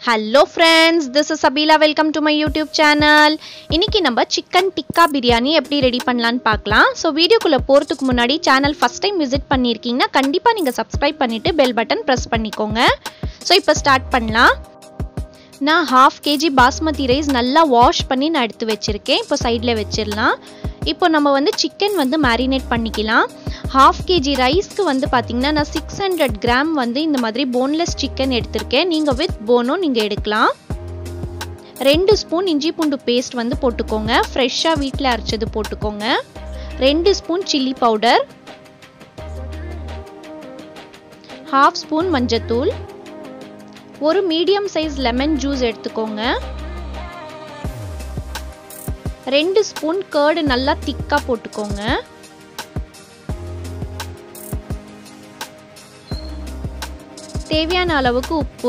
hello friends this is Sabeela welcome to my YouTube channel இன்னைக்கு நம்ம chicken tikka biryani எப்படி ready பண்ணலான்னு பார்க்கலாம் ஸோ வீடியோக்குள்ளே போகிறதுக்கு முன்னாடி சேனல் ஃபஸ்ட் டைம் விசிட் பண்ணியிருக்கீங்கன்னா கண்டிப்பாக நீங்கள் சப்ஸ்கிரைப் பண்ணிவிட்டு பெல் பட்டன் ப்ரெஸ் பண்ணிக்கோங்க ஸோ இப்போ ஸ்டார்ட் பண்ணலாம் நான் ஹாஃப் கேஜி பாஸ்மதி ரைஸ் நல்லா வாஷ் பண்ணி நான் எடுத்து வச்சுருக்கேன் இப்போ சைடில் வச்சிடலாம் இப்போ நம்ம வந்து சிக்கன் வந்து மேரினேட் பண்ணிக்கலாம் ஹாஃப் கேஜி ரைஸ்க்கு வந்து பார்த்திங்கன்னா நான் சிக்ஸ் ஹண்ட்ரட் கிராம் வந்து இந்த மாதிரி போன்லெஸ் சிக்கன் எடுத்திருக்கேன் நீங்கள் வித் போனும் நீங்கள் எடுக்கலாம் ரெண்டு ஸ்பூன் இஞ்சி பூண்டு பேஸ்ட் வந்து போட்டுக்கோங்க ஃப்ரெஷ்ஷாக வீட்டில் அரைச்சது போட்டுக்கோங்க ரெண்டு spoon chilli powder half spoon மஞ்சத்தூள் ஒரு மீடியம் சைஸ் லெமன் ஜூஸ் எடுத்துக்கோங்க ரெண்டு ஸ்பூன் கேர்டு நல்லா திக்காக போட்டுக்கோங்க தேவையான அளவுக்கு உப்பு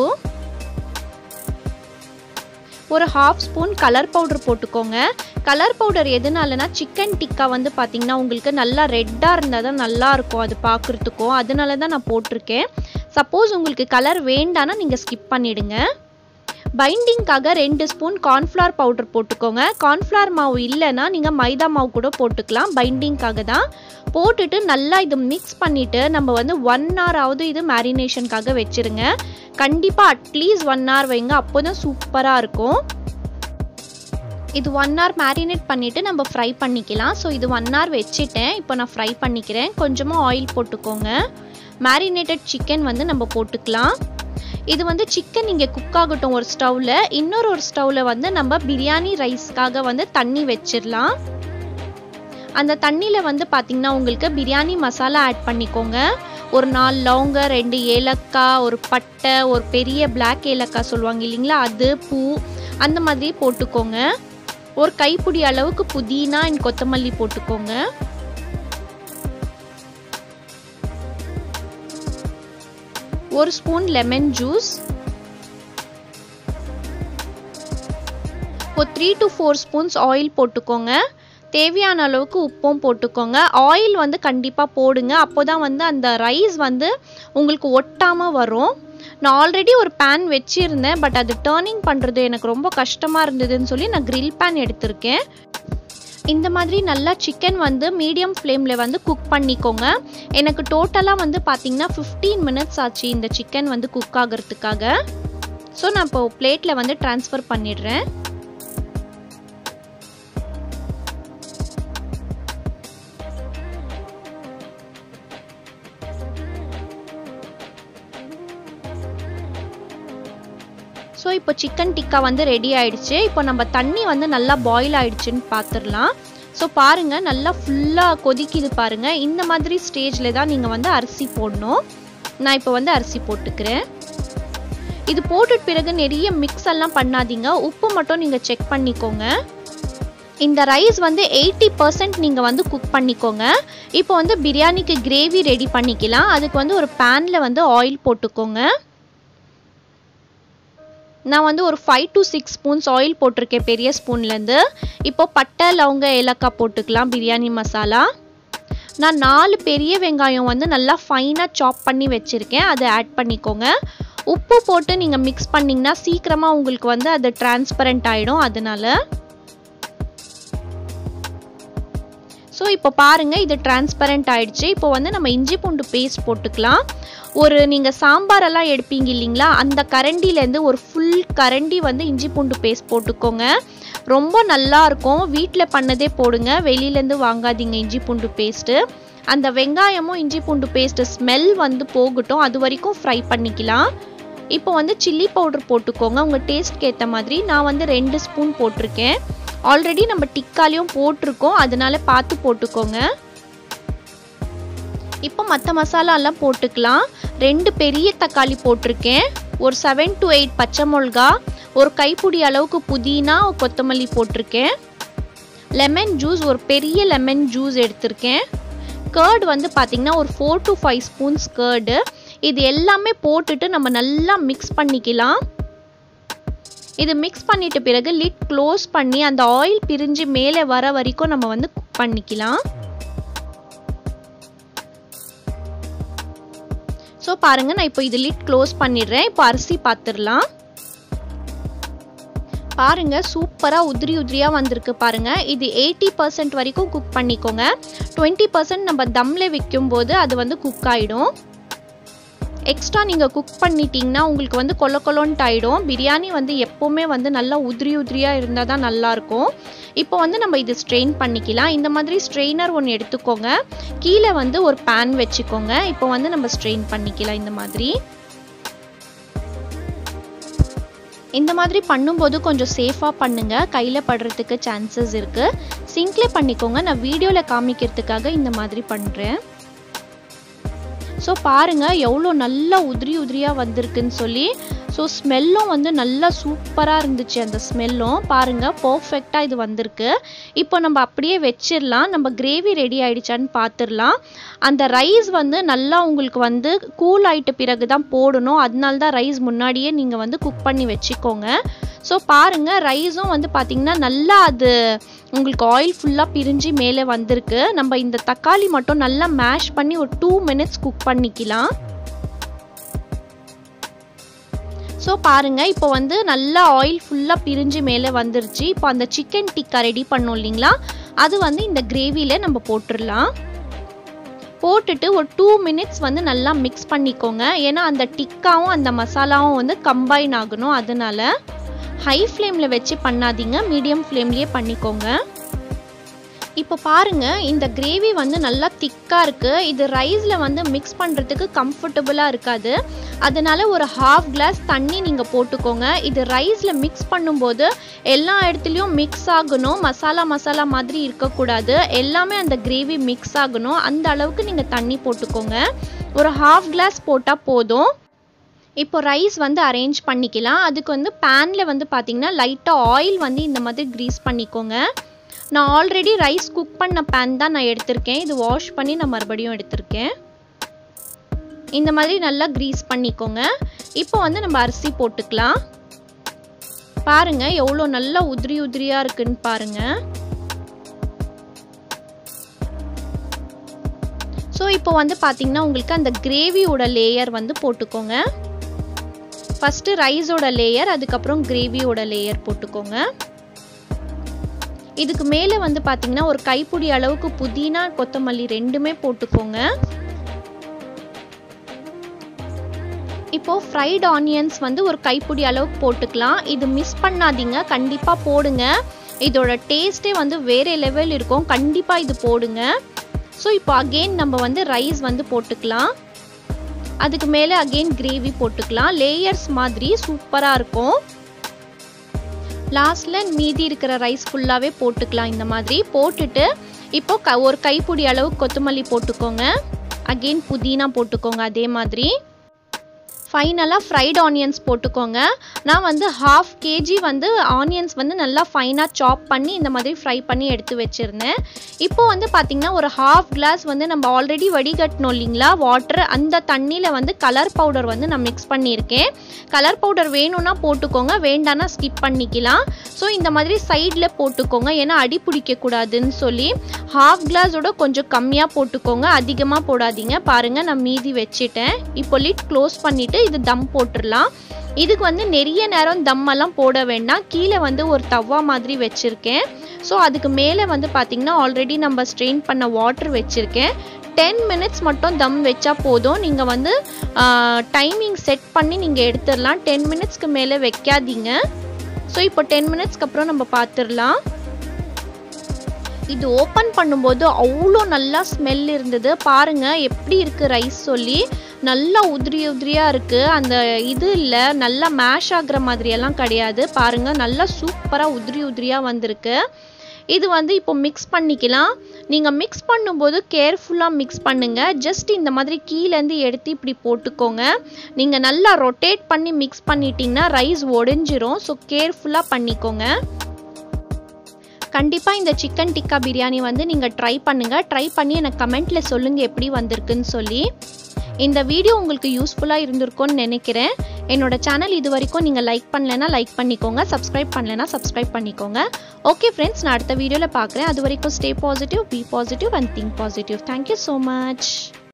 ஒரு ஹாஃப் ஸ்பூன் கலர் பவுடர் போட்டுக்கோங்க கலர் பவுடர் எதனாலனா சிக்கன் டிக்கா வந்து பார்த்தீங்கன்னா உங்களுக்கு நல்லா ரெட்டாக இருந்தால் தான் நல்லா இருக்கும் அது பார்க்குறதுக்கும் அதனால தான் நான் போட்டிருக்கேன் சப்போஸ் உங்களுக்கு கலர் வேண்டானா நீங்கள் ஸ்கிப் பண்ணிடுங்க பைண்டிங்காக ரெண்டு ஸ்பூன் கார்ன்ஃப்ளவர் பவுடர் போட்டுக்கோங்க கார்ன்ஃப்ளவர் மாவு இல்லைன்னா நீங்கள் மைதா மாவு கூட போட்டுக்கலாம் பைண்டிங்காக தான் போட்டுட்டு நல்லா இது மிக்ஸ் பண்ணிவிட்டு நம்ம வந்து ஒன் ஹவர் ஆகுது இது மேரினேஷனுக்காக வச்சுருங்க கண்டிப்பாக அட்லீஸ்ட் ஒன் ஹவர் வைங்க அப்போ தான் சூப்பராக இருக்கும் இது ஒன் ஹவர் மேரினேட் பண்ணிவிட்டு நம்ம ஃப்ரை பண்ணிக்கலாம் ஸோ இது ஒன் ஹவர் வச்சுட்டேன் இப்போ நான் ஃப்ரை பண்ணிக்கிறேன் கொஞ்சமாக ஆயில் போட்டுக்கோங்க மேரினேட்டட் சிக்கன் வந்து நம்ம போட்டுக்கலாம் இது வந்து சிக்கன் இங்கே குக் ஆகட்டும் ஒரு ஸ்டவ்வில் இன்னொரு ஒரு ஸ்டவ்வில் வந்து நம்ம பிரியாணி ரைஸ்க்காக வந்து தண்ணி வச்சிடலாம் அந்த தண்ணியில் வந்து பார்த்திங்கன்னா உங்களுக்கு பிரியாணி மசாலா ஆட் பண்ணிக்கோங்க ஒரு நாலு லவங்க ரெண்டு ஏலக்காய் ஒரு பட்டை ஒரு பெரிய பிளாக் ஏலக்காய் சொல்லுவாங்க இல்லைங்களா அது பூ அந்த மாதிரி போட்டுக்கோங்க ஒரு கைப்பிடி அளவுக்கு புதினா அண்ட் கொத்தமல்லி போட்டுக்கோங்க ஒரு ஸ்பூன் லெமன் ஜூஸ் ஒரு three to four spoons oil போட்டுக்கோங்க தேவையான அளவுக்கு உப்பும் போட்டுக்கோங்க ஆயில் வந்து கண்டிப்பாக போடுங்க அப்போ தான் வந்து அந்த ரைஸ் வந்து உங்களுக்கு ஒட்டாமல் வரும் நான் ஆல்ரெடி ஒரு பேன் வச்சுருந்தேன் பட் அது டேர்னிங் பண்ணுறது எனக்கு ரொம்ப கஷ்டமாக இருந்ததுன்னு சொல்லி நான் கிரில் பேன் எடுத்திருக்கேன் இந்த மாதிரி நல்லா சிக்கன் வந்து மீடியம் ஃப்ளேமில் வந்து குக் பண்ணிக்கோங்க எனக்கு டோட்டலாக வந்து பார்த்திங்கன்னா ஃபிஃப்டீன் மினிட்ஸ் ஆச்சு இந்த சிக்கன் வந்து குக் ஆகிறதுக்காக ஸோ நான் இப்போ பிளேட்டில் வந்து ட்ரான்ஸ்ஃபர் பண்ணிடுறேன் ஸோ இப்போ சிக்கன் டிக்கா வந்து ரெடி ஆயிடுச்சு இப்போ நம்ம தண்ணி வந்து நல்லா பாயில் ஆயிடுச்சுன்னு பார்த்துடலாம் ஸோ பாருங்கள் நல்லா ஃபுல்லாக கொதிக்குது பாருங்கள் இந்த மாதிரி ஸ்டேஜில் தான் நீங்கள் வந்து அரிசி போடணும் நான் இப்போ வந்து அரிசி போட்டுக்கிறேன் இது போட்டுட்டு பிறகு நிறைய மிக்ஸ் எல்லாம் பண்ணாதீங்க உப்பு மட்டும் நீங்கள் செக் பண்ணிக்கோங்க இந்த ரைஸ் வந்து எயிட்டி பர்சன்ட் நீங்கள் வந்து குக் பண்ணிக்கோங்க இப்போ வந்து பிரியாணிக்கு கிரேவி ரெடி பண்ணிக்கலாம் அதுக்கு வந்து ஒரு பேனில் வந்து ஆயில் போட்டுக்கோங்க நான் வந்து ஒரு five to six spoons oil போட்டிருக்கேன் பெரிய ஸ்பூன்லேருந்து இப்போ பட்டை லவங்க ஏலக்காய் போட்டுக்கலாம் பிரியாணி மசாலா நான் நாலு பெரிய வெங்காயம் வந்து நல்லா ஃபைனாக சாப் பண்ணி வச்சுருக்கேன் அதை ஆட் பண்ணிக்கோங்க உப்பு போட்டு நீங்கள் மிக்ஸ் பண்ணிங்கன்னா சீக்கிரமாக உங்களுக்கு வந்து அது டிரான்ஸ்பரண்ட் ஆகிடும் அதனால ஸோ இப்போ பாருங்கள் இது டிரான்ஸ்பரண்ட் ஆயிடுச்சு இப்போ வந்து நம்ம இஞ்சி பூண்டு பேஸ்ட் போட்டுக்கலாம் ஒரு நீங்கள் சாம்பாரெல்லாம் எடுப்பீங்க இல்லைங்களா அந்த கரண்டிலேருந்து ஒரு ஃபுல் கரண்டி வந்து இஞ்சி பூண்டு பேஸ்ட் போட்டுக்கோங்க ரொம்ப நல்லா இருக்கும் வீட்டில் பண்ணதே போடுங்க வெளியிலேருந்து வாங்காதீங்க இஞ்சி பூண்டு பேஸ்ட்டு அந்த வெங்காயமும் இஞ்சி பூண்டு பேஸ்ட்டு ஸ்மெல் வந்து போகட்டும் அது வரைக்கும் ஃப்ரை பண்ணிக்கலாம் இப்போ வந்து சில்லி பவுடர் போட்டுக்கோங்க உங்கள் டேஸ்ட்க்கு ஏற்ற மாதிரி நான் வந்து ரெண்டு ஸ்பூன் போட்டிருக்கேன் ஆல்ரெடி நம்ம டிக்காலையும் போட்டிருக்கோம் அதனால பார்த்து போட்டுக்கோங்க இப்போ மற்ற மசாலாலாம் போட்டுக்கலாம் ரெண்டு பெரிய தக்காளி போட்டிருக்கேன் ஒரு செவன் டு எயிட் பச்சை மிளகா ஒரு கைப்பிடி அளவுக்கு புதினா கொத்தமல்லி போட்டிருக்கேன் லெமன் ஜூஸ் ஒரு பெரிய லெமன் ஜூஸ் எடுத்திருக்கேன் கேர்டு வந்து பார்த்திங்கன்னா ஒரு four to five spoons curd இது எல்லாமே போட்டுட்டு நம்ம நல்லா மிக்ஸ் பண்ணிக்கலாம் இது மிக்ஸ் பண்ணிட்ட பிறகு லிட் க்ளோஸ் பண்ணி அந்த ஆயில் பிரிஞ்சு மேலே வர வரைக்கும் நம்ம வந்து குக் பண்ணிக்கலாம் ஸோ பாருங்கள் நான் இப்போ இது லிட் க்ளோஸ் பண்ணிடுறேன் இப்போ அரிசி பார்த்துடலாம் பாருங்க சூப்பராக உதிரி உதிரியாக வந்திருக்கு பாருங்க இது எயிட்டி பர்சன்ட் வரைக்கும் குக் பண்ணிக்கோங்க டுவெண்ட்டி பர்சன்ட் நம்ம தம்ல வைக்கும்போது அது வந்து குக் ஆகிடும் எக்ஸ்ட்ரா நீங்கள் குக் பண்ணிட்டீங்கன்னா உங்களுக்கு வந்து கொல கொலன்ட்டு ஆகிடும் பிரியாணி வந்து எப்போவுமே வந்து நல்லா உதிரி உதிரியாக இருந்தால் தான் நல்லாயிருக்கும் இப்போ வந்து நம்ம இது ஸ்ட்ரெயின் பண்ணிக்கலாம் இந்த மாதிரி ஸ்ட்ரெயினர் ஒன்று எடுத்துக்கோங்க கீழே வந்து ஒரு பேன் வச்சுக்கோங்க இப்போ வந்து நம்ம ஸ்ட்ரெயின் பண்ணிக்கலாம் இந்த மாதிரி இந்த மாதிரி பண்ணும்போது கொஞ்சம் சேஃபாக பண்ணுங்கள் கையில் படுறதுக்கு சான்சஸ் இருக்குது சிங்க்லே பண்ணிக்கோங்க நான் வீடியோவில் காமிக்கிறதுக்காக இந்த மாதிரி பண்ணுறேன் ஸோ பாருங்கள் எவ்வளோ நல்லா உதிரி உதிரியாக வந்திருக்குன்னு சொல்லி ஸோ ஸ்மெல்லும் வந்து நல்லா சூப்பராக இருந்துச்சு அந்த ஸ்மெல்லும் பாருங்கள் பர்ஃபெக்டாக இது வந்திருக்கு இப்போ நம்ம அப்படியே வச்சிடலாம் நம்ம கிரேவி ரெடி ஆயிடுச்சான்னு பார்த்துடலாம் அந்த ரைஸ் வந்து நல்லா உங்களுக்கு வந்து கூல் ஆயிட்ட பிறகு தான் போடணும் அதனால தான் ரைஸ் முன்னாடியே நீங்கள் வந்து குக் பண்ணி வச்சுக்கோங்க ஸோ பாருங்கள் ரைஸும் வந்து பார்த்திங்கன்னா நல்லா அது உங்களுக்கு ஆயில் ஃபுல்லாக பிரிஞ்சு மேலே வந்திருக்கு நம்ம இந்த தக்காளி மட்டும் நல்லா மேஷ் பண்ணி ஒரு டூ மினிட்ஸ் குக் பண்ணிக்கலாம் ஸோ பாருங்கள் இப்போ வந்து நல்லா ஆயில் ஃபுல்லாக பிரிஞ்சு மேலே வந்துருச்சு இப்போ அந்த சிக்கன் டிக்கா ரெடி பண்ணோம் இல்லைங்களா அது வந்து இந்த கிரேவியில் நம்ம போட்டுடலாம் போட்டுட்டு ஒரு டூ மினிட்ஸ் வந்து நல்லா மிக்ஸ் பண்ணிக்கோங்க ஏன்னா அந்த டிக்காவும் அந்த மசாலாவும் வந்து கம்பைன் ஆகணும் அதனால ஹை ஃப்ளேமில் வச்சு பண்ணாதீங்க மீடியம் ஃப்ளேம்லேயே பண்ணிக்கோங்க இப்போ பாருங்க இந்த கிரேவி வந்து நல்லா திக்காக இருக்குது இது ரைஸில் வந்து மிக்ஸ் பண்ணுறதுக்கு கம்ஃபர்டபுளாக இருக்காது அதனால ஒரு ஹாஃப் கிளாஸ் தண்ணி நீங்கள் போட்டுக்கோங்க இது ரைஸில் மிக்ஸ் பண்ணும்போது எல்லா இடத்துலையும் மிக்ஸ் ஆகணும் மசாலா மசாலா மாதிரி இருக்கக்கூடாது எல்லாமே அந்த கிரேவி மிக்ஸ் ஆகணும் அந்த அளவுக்கு நீங்கள் தண்ணி போட்டுக்கோங்க ஒரு ஹாஃப் கிளாஸ் போட்டால் போதும் இப்போ ரைஸ் வந்து அரேஞ்ச் பண்ணிக்கலாம் அதுக்கு வந்து பேனில் வந்து பார்த்திங்கன்னா லைட்டாக ஆயில் வந்து இந்த மாதிரி க்ரீஸ் பண்ணிக்கோங்க நான் ஆல்ரெடி ரைஸ் குக் பண்ண பேன் தான் நான் எடுத்திருக்கேன் இது வாஷ் பண்ணி நான் மறுபடியும் எடுத்திருக்கேன் இந்த மாதிரி நல்லா க்ரீஸ் பண்ணிக்கோங்க இப்போ வந்து நம்ம அரிசி போட்டுக்கலாம் பாருங்க எவ்வளோ நல்லா உதிரி உதிரியாக இருக்குன்னு பாருங்க ஸோ இப்போ வந்து பார்த்தீங்கன்னா உங்களுக்கு அந்த கிரேவியோட லேயர் வந்து போட்டுக்கோங்க ஃபஸ்ட்டு ரைஸோட லேயர் அதுக்கப்புறம் கிரேவியோட லேயர் போட்டுக்கோங்க இதுக்கு மேலே வந்து பார்த்தீங்கன்னா ஒரு கைப்பிடி அளவுக்கு புதினா கொத்தமல்லி ரெண்டுமே போட்டுக்கோங்க இப்போ ஃப்ரைட் ஆனியன்ஸ் வந்து ஒரு கைப்பிடி அளவுக்கு போட்டுக்கலாம் இது மிஸ் பண்ணாதீங்க கண்டிப்பாக போடுங்க இதோட டேஸ்ட்டே வந்து வேறு லெவல் இருக்கும் கண்டிப்பாக இது போடுங்க ஸோ இப்போ அகெயின் நம்ம வந்து ரைஸ் வந்து போட்டுக்கலாம் அதுக்கு மேலே அகெயின் கிரேவி போட்டுக்கலாம் லேயர்ஸ் மாதிரி சூப்பராக இருக்கும் லாஸ்ட்டில் மீதி இருக்கிற ரைஸ் ஃபுல்லாகவே போட்டுக்கலாம் இந்த மாதிரி போட்டுட்டு இப்போ க ஒரு கைப்பிடி அளவு கொத்தமல்லி போட்டுக்கோங்க அகெயின் புதினா போட்டுக்கோங்க அதே மாதிரி ஃபைனலாக ஃப்ரைட் ஆனியன்ஸ் போட்டுக்கோங்க நான் வந்து ஹாஃப் கேஜி வந்து ஆனியன்ஸ் வந்து நல்லா ஃபைனாக சாப் பண்ணி இந்த மாதிரி ஃப்ரை பண்ணி எடுத்து வச்சுருந்தேன் இப்போ வந்து பார்த்திங்கன்னா ஒரு ஹாஃப் கிளாஸ் வந்து நம்ம ஆல்ரெடி வடிகட்டணும் இல்லைங்களா வாட்டர் அந்த தண்ணியில் வந்து கலர் பவுடர் வந்து நான் மிக்ஸ் பண்ணியிருக்கேன் கலர் பவுடர் வேணும்னா போட்டுக்கோங்க வேண்டான்னா ஸ்கிப் பண்ணிக்கலாம் ஸோ இந்த மாதிரி சைடில் போட்டுக்கோங்க ஏன்னா அடி பிடிக்கக்கூடாதுன்னு சொல்லி ஹாஃப் கிளாஸோட கொஞ்சம் கம்மியாக போட்டுக்கோங்க அதிகமாக போடாதீங்க பாருங்கள் நான் மீதி வச்சுட்டேன் இப்போ லிட் க்ளோஸ் பண்ணிவிட்டு இது தம் போட்டுடலாம் இதுக்கு வந்து நிறைய நேரம் தம்மெல்லாம் போட வேண்டாம் கீழே வந்து ஒரு தவா மாதிரி வச்சுருக்கேன் ஸோ அதுக்கு மேலே வந்து பார்த்திங்கன்னா ஆல்ரெடி நம்ம ஸ்ட்ரெயின் பண்ண வாட்டர் வச்சுருக்கேன் டென் மினிட்ஸ் மட்டும் தம் வச்சா போதும் நீங்கள் வந்து டைமிங் செட் பண்ணி நீங்கள் எடுத்துடலாம் டென் மினிட்ஸ்க்கு மேலே வைக்காதீங்க ஸோ இப்போ டென் மினிட்ஸ்க்கு அப்புறம் நம்ம பார்த்துடலாம் இது ஓப்பன் பண்ணும்போது அவ்வளோ நல்லா ஸ்மெல் இருந்தது பாருங்கள் எப்படி இருக்குது ரைஸ் சொல்லி நல்லா உதிரி உதிரியாக இருக்குது அந்த இது இல்லை நல்லா மேஷ் ஆகுற மாதிரியெல்லாம் கிடையாது பாருங்கள் நல்லா சூப்பராக உதிரி உதிரியாக வந்திருக்கு இது வந்து இப்போ மிக்ஸ் பண்ணிக்கலாம் நீங்கள் மிக்ஸ் பண்ணும்போது கேர்ஃபுல்லாக மிக்ஸ் பண்ணுங்கள் ஜஸ்ட் இந்த மாதிரி கீழேருந்து எடுத்து இப்படி போட்டுக்கோங்க நீங்கள் நல்லா ரொட்டேட் பண்ணி மிக்ஸ் பண்ணிட்டீங்கன்னா ரைஸ் ஒடிஞ்சிரும் ஸோ கேர்ஃபுல்லாக பண்ணிக்கோங்க கண்டிப்பாக இந்த சிக்கன் டிக்கா பிரியாணி வந்து நீங்கள் ட்ரை பண்ணுங்கள் ட்ரை பண்ணி எனக்கு கமெண்ட்டில் சொல்லுங்கள் எப்படி வந்திருக்குன்னு சொல்லி இந்த வீடியோ உங்களுக்கு யூஸ்ஃபுல்லாக இருந்திருக்கும்னு நினைக்கிறேன் என்னோட சேனல் இது வரைக்கும் நீங்கள் லைக் பண்ணலைன்னா லைக் பண்ணிக்கோங்க சப்ஸ்கிரைப் பண்ணலைன்னா சப்ஸ்கிரைப் பண்ணிக்கோங்க ஓகே ஃப்ரெண்ட்ஸ் நான் அடுத்த வீடியோவில் பார்க்குறேன் அது வரைக்கும் stay positive be positive and think positive thank you so much